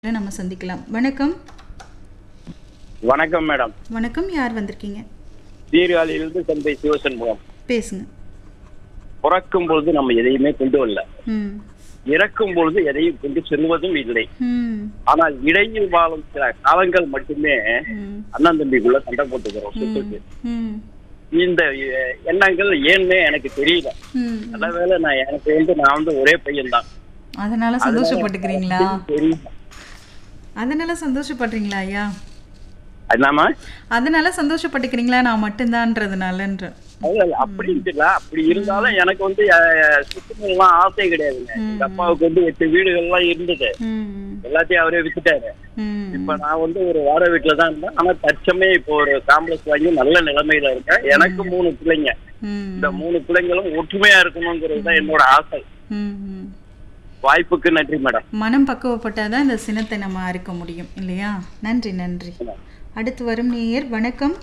நம்ம சந்திக்கலாம் வணக்கம் வணக்கம் மேடம் வணக்கம் யார் வந்திருக்கீங்க சீர்காழியிலிருந்து தந்தை சிவசண்முகம் பேசுங்க பிறக்கும் பொழுது நம்ம எதையுமே கொண்டு வரல ம் இறக்கும் பொழுது எதையும் கொண்டு செல்வதும் இல்லை ம் ஆனால் இடையில் வாழும் சில காலங்கள் மட்டுமே ம் அண்ணன் தம்பிக்குள்ள சண்டை போட்டுக்கிறோம் சொத்துக்கு ம் இந்த எ- எண்ணங்கள் ஏன்னே எனக்கு தெரியல ம் நல்ல வேளை நான் எனக்கு வந்து நான் வந்து ஒரே பையன் தான் அதனால சந்தோஷப்பட்டுக்கிறீங்களா தெரியல அதனால சந்தோஷப்படுறீங்களா ஐயா என்னமா அதனால சந்தோஷப்பட்டுக்கிறீங்களா நான் மட்டும்தான்றதுனாலன்ற அது அப்படின்ட்டு இல்ல அப்படி இருந்தாலும் எனக்கு வந்து அஹ், சுத்தமெல்லாம் ஆசை கிடையாதுங்க எங்க அப்பாவுக்கு வந்து எட்டு வீடுகள்லாம் இருந்தது ம் எல்லாத்தையும் அவரே வித்துட்டாரு ம் இப்ப நான் வந்து ஒரு வார வீட்டுல தான் இருந்தேன் ஆனா தற்சமயம் இப்போ ஒரு காம்ப்ளெக்ஸ் வாங்கி நல்ல நிலைமையில இருக்கேன் எனக்கு மூணு பிள்ளைங்க ம் இந்த மூணு பிள்ளைங்களும் ஒற்றுமையா இருக்கணுங்கிறது தான் என்னோட ஆசை ம் ம் வாய்ப்புக்கு நன்றி மேடம் மனம் பக்குவப்பட்டாதான் இந்த சினத்தை நம்ம அறுக்க முடியும் இல்லையா நன்றி நன்றி அடுத்து வரும் நேயர் வணக்கம்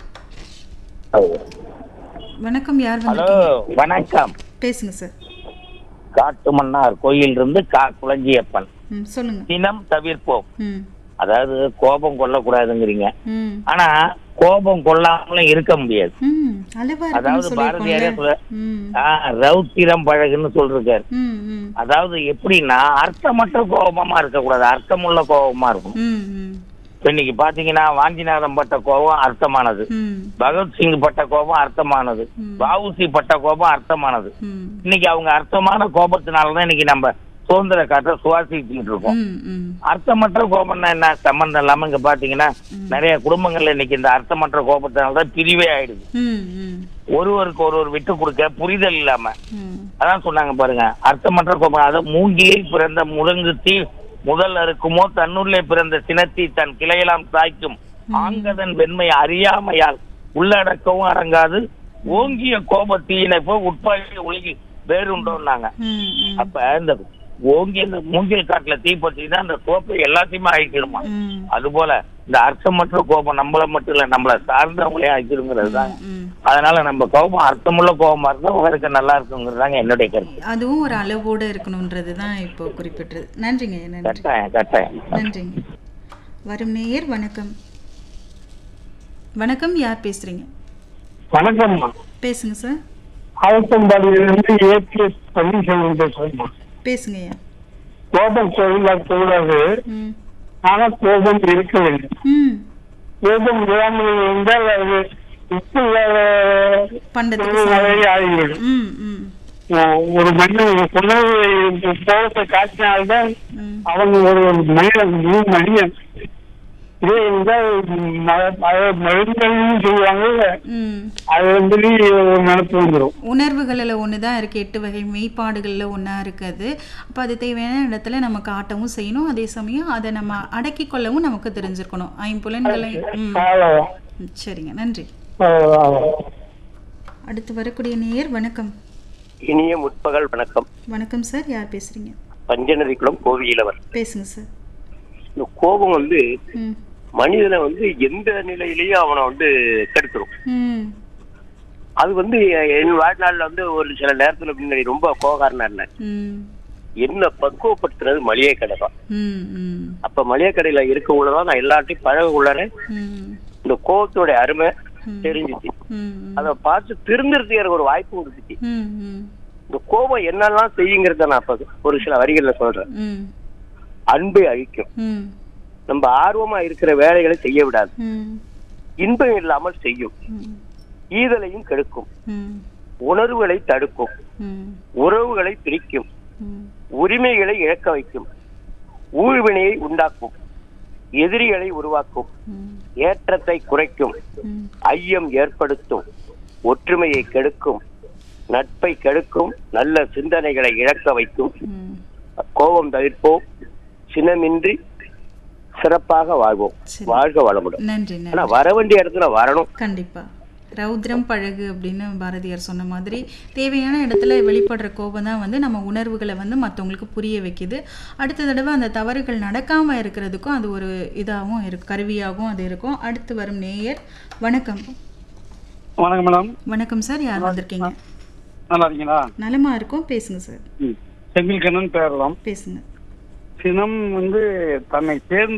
வணக்கம் யார் ஹலோ வந்திருக்கீங்க வணக்கம் பேசுங்க சார் காட்டுமன்னார் கோயிலிருந்து கா குளஞ்சியப்பன் ம் சொல்லுங்க தினம் தவிர்ப்போம் ம் அதாவது கோபம் கொள்ளக்கூடாதுங்கிறீங்க ம் ஆனா கோபம் கொள்ளாமலும் இருக்க முடியாது ம் அளவா அதாவது இருக்குன்னு பாரதியாரே சொல்லியிருக்கோம்ல சொல்ல ம் ஆ, ரௌத்திரம் பழகுன்னு சொல்றாரு ம் ம் அதாவது எப்படின்னா அர்த்தமற்ற கோபமா இருக்கக்கூடாது அர்த்தமுள்ள கோபமா இருக்கும் ம் ம் இப்ப இன்னைக்கு பாத்தீங்கன்னா வாஞ்சிநாதம் பட்ட கோபம் அர்த்தமானது ம் பகத்சிங் பட்ட கோபம் அர்த்தமானது வஉசி பட்ட கோபம் அர்த்தமானது ம் இன்னைக்கு அவங்க அர்த்தமான கோபத்தினாலதான் இன்னைக்கு நம்ம சுதந்திர காற்றை சுவாசிச்சுட்டு இருக்கோம் ம் ம் அர்த்தமற்ற கோபம்னா என்ன சம்பந்தம் இல்லாம இங்க பாத்தீங்கன்னா நிறைய குடும்பங்கள்ல இன்னைக்கு இந்த அர்த்தமற்ற கோபத்தினாலதான் பிரிவே ஆயிடுது ம் ம் ஒருவருக்கு ஒருவர் விட்டு கொடுக்க புரிதல் இல்லாம ம் அதான் சொன்னாங்க பாருங்க அர்த்தமற்ற கோபம் அதாவது மூங்கிலில் பிறந்த முழங்குத்தி முதல் அறுக்குமோ தன்னுள்ளே பிறந்த சினத்தி தன் கிளையெல்லாம் சாய்க்கும் ஆங்கதன் வெண்மை அறியாமையால் உள்ளடக்கவும் அடங்காது ஓங்கிய கோபத்தீயினை போய் உட்பாக உலகி வேறுண்டோம்னாங்க ம் ம் அப்ப இந்த ஓங்கி இந்த மூங்கில் காட்டுல தீ பத்தினா அந்த கோப்பை எல்லாத்தையுமே அழிச்சிருமா ம் அது போல இந்த அர்த்தமற்ற கோபம் நம்மள மட்டும் இல்ல நம்மள சார்ந்தவங்களையும் அழிச்சிருங்கிறது தான் ம் அதனால நம்ம கோபம் அர்த்தமுள்ள கோபமா இருந்தா உங்களுக்கு நல்லா இருக்குங்கிறது தாங்க என்னுடைய கருத்து அதுவும் ஒரு அளவோட இருக்கணுன்றது தான் இப்போ குறிப்பிட்டது நன்றிங்க ஐயா, நன்றி கட்டாயம் கட்டாயம் நன்றிங்க வரும் நேயர் வணக்கம் வணக்கம் யார் பேசுறீங்க வணக்கம்மா பேசுங்க சார் ஆலத்தம்பாடியிலிருந்து ஏபிஎஸ் பன்னீர்செல்வம் பேசுறேம்மா பேசுங்க ஐயா கோபம் சொல்லக்கூடாது ம் ஆனா கோபம் இருக்க வேண்டும் ம் கோபம் இல்லாமல் இருந்தால் அது உப்பு பண்டத்துக்கு சமம். நிறைய ஆகிவிடும் ம் ம் ஒ- ஒரு மனிதன் உணவு கோபத்தை காட்டினால்தான் ம் அவன் ஒரு மனிதன் முழு மனிதன் இதே இருந்தால் மருந்துன்னு சொல்லுவாங்க ம் அது வந்து ஒரு நினப்பு வந்துடும் உணர்வுகளில் ஒன்று தான் இருக்குது எட்டு வகை மெய்ப்பாடுகளில் ஒன்றா இருக்குது அப்போ அது தேவையான இடத்துல நம்ம காட்டவும் செய்யணும் அதே சமயம் அதை நம்ம அடக்கி கொள்ளவும் நமக்கு தெரிஞ்சிருக்கணும் ஐம்புலன்களை ம் அவ்வளவுதான். ம், சரிங்க நன்றி அவ்வளவுதான். அடுத்து வரக்கூடிய நேயர் வணக்கம் இனிய முற்பகல் வணக்கம் வணக்கம் சார் யார் பேசுகிறீங்க பஞ்சநதிக்குளம் கோவிலவர் பேசுங்க சார் இந்த கோபம் வந்து ம் மனிதனை வந்து எந்த நிலையிலயும் அவனை வந்து கெடுத்துரும் ம் அது வந்து என் வாழ்நாள்ல வந்து ஒரு சில நேரத்துல முன்னாடி ரொம்ப கோகாரனா இருந்தேன் ம் என்ன பக்குவப்படுத்துறது மளிகை கடை தான் ம் ம் அப்ப மளிகை கடையில இருக்க உள்ளதான் நான் எல்லாத்தையும் பழக உள்ளார ம் இந்த கோபத்தோட அருமை தெரிஞ்சிச்சு ம் அதை பார்த்து திருந்துறதுக்கு எனக்கு ஒரு வாய்ப்பு கொடுத்துச்சு ம் ம் இந்த கோபம் என்னெல்லாம் செய்யுங்கிறத நான் இப்ப ஒரு சில வரிகள்ல சொல்றேன் ம் அன்பை அழிக்கும் ம் நம்ம ஆர்வமா இருக்கிற வேலைகளை செய்ய விடாது ம் இன்பம் இல்லாமல் செய்யும் ம் ஈதலையும் கெடுக்கும் ம் உணர்வுகளை தடுக்கும் ம் உறவுகளை பிரிக்கும் ம் உரிமைகளை இழக்க வைக்கும் ஊழ்வினையை உண்டாக்கும் எதிரிகளை உருவாக்கும் ம் ஏற்றத்தை குறைக்கும் ம் ஐயம் ஏற்படுத்தும் ஒற்றுமையை கெடுக்கும் நட்பை கெடுக்கும் நல்ல சிந்தனைகளை இழக்க வைக்கும் ம் கோபம் தவிர்ப்போம் சினமின்றி சிறப்பாக வாழ்வோம் சரி. வாழ்க வளமுடன் நன்றி ஆனா நன்றி வர வேண்டிய இடத்துல வரணும் கண்டிப்பா ரௌத்ரம் பழகு அப்படின்னு பாரதியார் சொன்ன மாதிரி தேவையான இடத்துல வெளிப்படுற கோபம் தான் வந்து நம்ம உணர்வுகளை வந்து மற்றவங்களுக்கு புரிய வைக்குது அடுத்த தடவை அந்த தவறுகள் நடக்காம இருக்கிறதுக்கும் அது ஒரு இதாகவும் இருக்கு கருவியாகவும் அது இருக்கும் அடுத்து வரும் நேயர் வணக்கம் வணக்கம் மேடம் வணக்கம் சார் யார் வந்திருக்கீங்க நல்லா இருக்கீங்களா நலமா இருக்கும் பேசுங்க சார் ம். செந்தில் கண்ணன் பேரலாம் பேசுங்க சினம் வந்து தன்னை சேர்ந்து